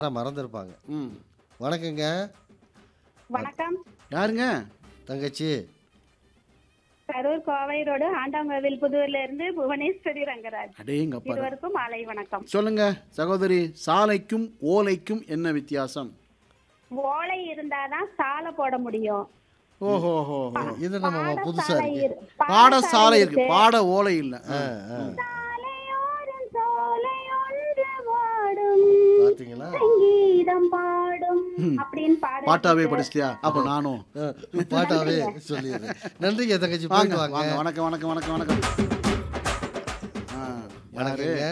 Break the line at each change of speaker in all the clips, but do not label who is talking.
ஆனா மறந்துருப்பாங்க
ம்
வணக்கங்க
வணக்கம்
யாருங்க
தங்கச்சி
கரூர் கோவை ரோடு ஆண்டாங்கோவில் புதூர்ல இருந்து புவனேஸ்வரி ரங்கராஜ்
அடேங்கப்பா
இருவருக்கும் மாலை வணக்கம்
சொல்லுங்க சகோதரி சாலைக்கும் ஓலைக்கும் என்ன வித்தியாசம்
ஓலை இருந்தாதான் சாலை போட முடியும்
ஓஹோ ஹோ
இது நம்ம புதுசா
பாடசாலை
இருக்கு
இரு-
பாடசாலை இருக்கு பாட ஓலை இல்ல
ஆ, ஆ.
சாலையோரம் சோலை ஒன்று வாடும்
பாத்தீங்களா
சங்கீதம் பாடும் அப்படின்னு பாட
பாட்டாவே படிச்சிட்டியா அப்ப நானும்
ஆ, பாட்டாவே சொல்லிடுறேன் நன்றிங்க தங்கச்சி
வாங்க
போயிட்டு
வாங்க
வாங்க
வணக்கம் வணக்கம் வணக்கம் வணக்கம் ஆ, யாரு
வணக்கங்க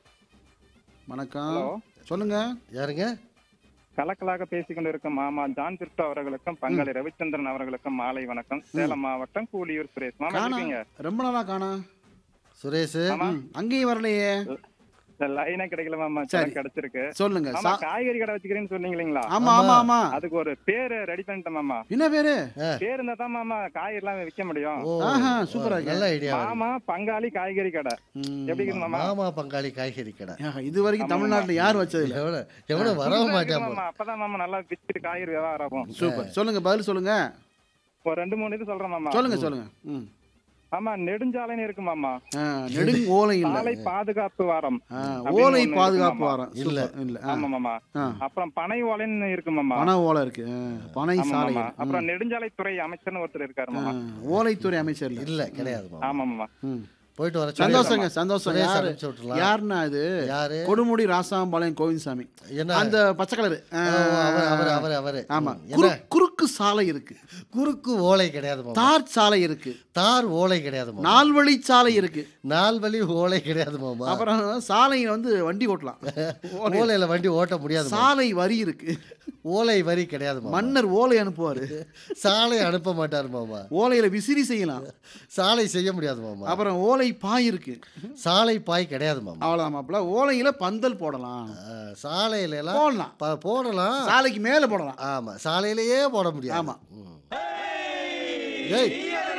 வணக்கம்
ஹலோ
சொல்லுங்க
யாருங்க
கலக்கலாக பேசிக் கொண்டிருக்கும் மாமா ஜான் பிரிட்டோ அவர்களுக்கும் பங்காளி ரவிச்சந்திரன் அவர்களுக்கும் மாலை வணக்கம் சேலம் மாவட்டம் கூலியூர் சுரேஷ் மாமா
காணா
இருக்கீங்க
ரொம்ப நாளா காணா
சுரேஷ்
ஆமா
அங்கேயும் வரலையே
லைனா கிடைக்கல மாமா
சரி.
சரி கிடைச்சிருக்கு
சொல்லுங்க
மாமா
சா-
காய்கறி கடை வச்சுக்கிறேன்னு சொன்னீங்க இல்லைங்களா
ஆமா ஆமா ஆமா
அதுக்கு ஒரு பேரு ரெடி பண்ணிட்டேன் மாமா
என்ன பேரு
பேர் இருந்தா தான் மாமா காய்கறி எல்லாம் விற்க முடியும்
ஓ
ஆஹா, சூப்பரா இருக்கு.
நல்ல ஐடியா
மாமா பங்காளி காய்கறி கடை
ம்.
எப்படி இருக்குது மாமா
மாமா பங்காளி காய்கறி கடை
ஆஹா, இது வரைக்கும் தமிழ்நாட்டுல யார் வச்சது இல்ல
எவ்வளவு எவ்வளவு வர
புதுசா இருக்குது
மாட்டேன்
மாமா அப்பதான் மாமா நல்லா வித்துட்டு காய்கறி வியாபாரம் ஆகும்
சூப்பர் சொல்லுங்க பதில் சொல்லுங்க
ஒரு ரெண்டு மூணு இது சொல்றேன் மாமா
சொல்லுங்க சொல்லுங்க ம்.
ஆமா நெடுஞ்சாலைன்னு இருக்கு மாமா
ஆ, நெடுங் ஓலை இல்ல
சாலை பாதுகாப்பு வாரம்
ஆ,
அப்படின்னு
ஓலை
ஒண்ணு
பாதுகாப்பு
இருக்கு
வாரம்
இல்ல.
சூப்பர். இல்ல ஆ.
ஆமா மாமா
ஆ.
அப்புறம் பனை ஓலைன்னு இருக்கு மாமா
பனை ஓலை இருக்கு ஆ, பனை
ஆமா
சாலை
மாமா
இருக்கு.
அப்புறம் நெடுஞ்சாலைத்துறை அமைச்சர்னு ஒருத்தர் இருக்காரு
ஆ,
மாமா
ஓலைத்துறை அமைச்சர் இல்ல
இல்ல கிடையாது மாமா
ஆமா மாமா
ம்.
போயிட்டு வர
சந்தோஷங்க சந்தோஷம்
சுரேஷ்
யாரு
அனுப்பிச்சு விட்டுறலாம்.
யாருன்னா இது
யாரு
கொடுமுடி ராசாம்பாளையம் கோவிந்தசாமி
என்ன
அந்த பச்சை கலரு ஆ,
ஓ, அவர் அவர் அவர் அவரு
ஆமா
ம்,
குறு-
என்ன
குறுக்கு சாலை இருக்கு
குறுக்கு ஓலை கிடையாது மாமா
தார் சாலை இருக்கு
தார் ஓலை கிடையாது மாமா
நால்வழி சாலை இருக்கு
நால்வழி ஓலை கிடையாது மாமா
அப்புறம் சாலையில வந்து வண்டி ஓட்டலாம் ஓலை-
ஓலையில வண்டி ஓட்ட முடியாது மாமா.
சாலை வரி இருக்கு
ஓலை வரி கிடையாது மாமா
மன்னர் ஓலை அனுப்புவாரு
சாலை அனுப்ப மாட்டார் மாமா
ஓலையில விசிறி செய்யலாம்
சாலை செய்ய முடியாது மாமா
அப்புறம் ஓலை பாய் இருக்கு
சாலை பாய் கிடையாது மாமா
அவ்வளவுதான் மாப்பிள ஓலையில பந்தல் போடலாம்
ஆ, சாலையில எல்லாம்
போடலாம்
ப- போடலாம்
சாலைக்கு மேல போடலாம்
ஆமா சாலையிலேயே போட முடியாது
ஆமா.
ம். ஏய்